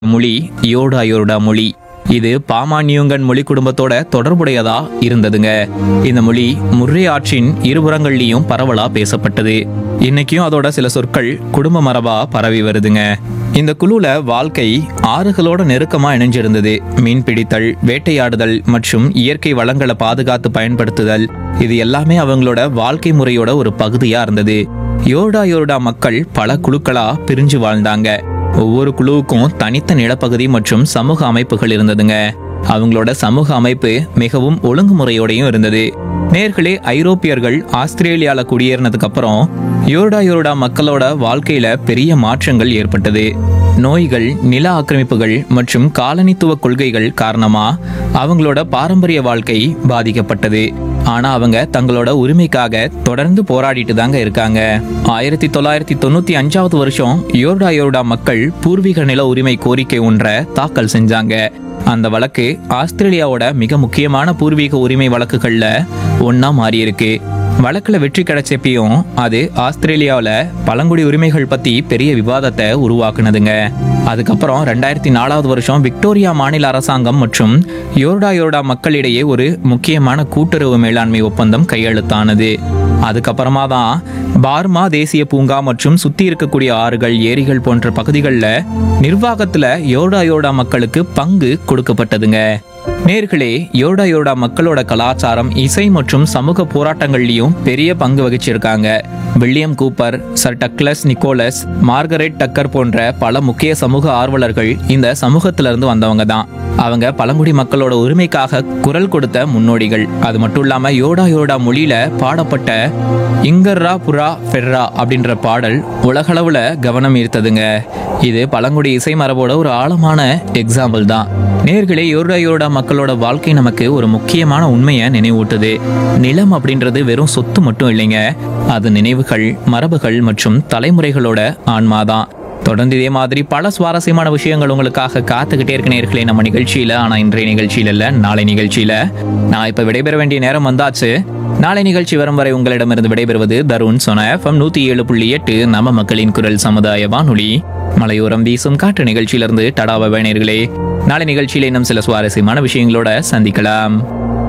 மொழி யோடா யோடா மொழி இது பாமானியுங்கன் மொழி குடும்பத்தோட தொடர்புடையதா இருந்ததுங்க இந்த மொழி முர்ரே ஆற்றின் இருபுறங்கள்லயும் பரவலா பேசப்பட்டது இன்னைக்கும் அதோட சில சொற்கள் குடும்ப மரபா பரவி வருதுங்க இந்த குழுல வாழ்க்கை ஆறுகளோட நெருக்கமா இணைஞ்சிருந்தது மீன் பிடித்தல் வேட்டையாடுதல் மற்றும் இயற்கை வளங்களை பாதுகாத்து பயன்படுத்துதல் இது எல்லாமே அவங்களோட வாழ்க்கை முறையோட ஒரு பகுதியா இருந்தது யோர்டா யோர்டா மக்கள் பல குழுக்களா பிரிஞ்சு வாழ்ந்தாங்க ஒவ்வொரு குழுவுக்கும் தனித்த நிலப்பகுதி மற்றும் சமூக அமைப்புகள் இருந்ததுங்க அவங்களோட சமூக அமைப்பு மிகவும் ஒழுங்குமுறையோடையும் இருந்தது நேர்களே ஐரோப்பியர்கள் ஆஸ்திரேலியால குடியேறினதுக்கு அப்புறம் யோர்டா யோர்டா மக்களோட வாழ்க்கையில பெரிய மாற்றங்கள் ஏற்பட்டது நோய்கள் நில ஆக்கிரமிப்புகள் மற்றும் காலனித்துவ கொள்கைகள் காரணமா அவங்களோட பாரம்பரிய வாழ்க்கை பாதிக்கப்பட்டது ஆனா அவங்க தங்களோட உரிமைக்காக தொடர்ந்து போராடிட்டு தாங்க இருக்காங்க ஆயிரத்தி தொள்ளாயிரத்தி தொண்ணூத்தி அஞ்சாவது வருஷம் யோர்டா யோர்டா மக்கள் பூர்வீக நில உரிமை கோரிக்கை ஒன்றை தாக்கல் செஞ்சாங்க அந்த வழக்கு ஆஸ்திரேலியாவோட மிக முக்கியமான பூர்வீக உரிமை வழக்குகள்ல ஒன்னா மாறி இருக்கு வழக்குல வெற்றி கிடைச்சப்பையும் அது ஆஸ்திரேலியாவில் பழங்குடி உரிமைகள் பத்தி பெரிய விவாதத்தை உருவாக்குனதுங்க அதுக்கப்புறம் ரெண்டாயிரத்தி நாலாவது வருஷம் விக்டோரியா மாநில அரசாங்கம் மற்றும் யோர்டா யோர்டா மக்களிடையே ஒரு முக்கியமான கூட்டுறவு மேலாண்மை ஒப்பந்தம் கையெழுத்தானது அதுக்கப்புறமா தான் பார்மா தேசிய பூங்கா மற்றும் சுத்தி இருக்கக்கூடிய ஆறுகள் ஏரிகள் போன்ற பகுதிகளில் நிர்வாகத்துல யோர்டா யோர்டா மக்களுக்கு பங்கு கொடுக்கப்பட்டதுங்க நேர்களே யோர்டா யோர்டா மக்களோட கலாச்சாரம் இசை மற்றும் சமூக போராட்டங்கள்லயும் பெரிய பங்கு வகிச்சிருக்காங்க William Cooper Sir Douglas Nicholls Margaret Tucker போன்ற பல முக்கிய சமூக ஆர்வலர்கள் இந்த சமூகத்துல இருந்து வந்தவங்க தான் அவங்க பழங்குடி மக்களோட உரிமைக்காக குரல் கொடுத்த முன்னோடிகள் அது மட்டும் இல்லாம யோடா யோடா மொழியில பாடப்பட்ட இங்கர்ரா புரா ஃபெர்ரா அப்படின்ற பாடல் உலகளவுல கவனம் ஈர்த்ததுங்க இது பழங்குடி இசை மரபோட ஒரு ஆழமான எக்ஸாம்பிள் தான் நேர்களே யோர்டா யோர்டா மக்களோட வாழ்க்கை நமக்கு ஒரு முக்கியமான உண்மையை நினைவூட்டுது நிலம் அப்படின்றது வெறும் சொத்து மட்டும் இல்லைங்க அது நினைவுகள் மரபுகள் மற்றும் தலைமுறைகளோட ஆன்மாதான் தொடர்ந்து இதே மாதிரி பல சுவாரஸ்யமான விஷயங்கள் உங்களுக்காக காத்துக்கிட்டே இருக்க நேர்களே நம்ம நிகழ்ச்சியில ஆனா இன்றைய நிகழ்ச்சியில இல்ல நாளை நிகழ்ச்சியில நான் இப்ப விடைபெற வேண்டிய நேரம் வந்தாச்சு நாளை நிகழ்ச்சி வரும் வரை உங்களிடமிருந்து விடைபெறுவது தருண் சொன எஃப்எம் நூத்தி ஏழு புள்ளி எட்டு நம்ம மக்களின் குரல் சமுதாய வானொலி மலையோரம் வீசும் காற்று நிகழ்ச்சியிலிருந்து டடாவை நேர்களே நாளை நிகழ்ச்சியில இன்னும் சில சுவாரஸ்யமான விஷயங்களோட சந்திக்கலாம்